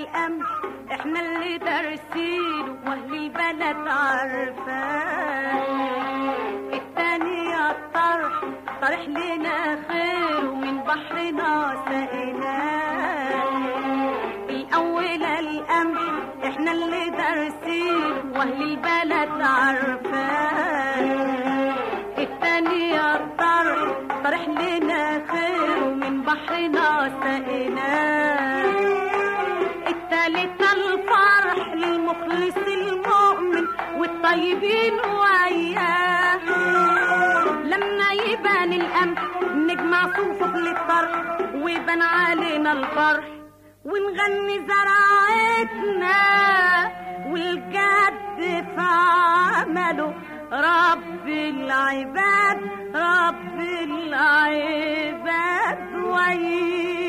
الامن احنا اللي دارسينه واهل البلد عارفاه التاني يا الطرح طرح لنا خير ومن بحرنا سقيناه الاول الامن احنا اللي دارسين واهل البلد عارفاه التاني يا الطرح طرح لنا خير ومن بحرنا سقيناه التالت الفرح للمخلص المؤمن والطيبين وياه لما يبان الأمن نجمع صفوف للطرح ويبان علينا الفرح ونغني زراعتنا والجد في عمله رب العباد رب العباد وياه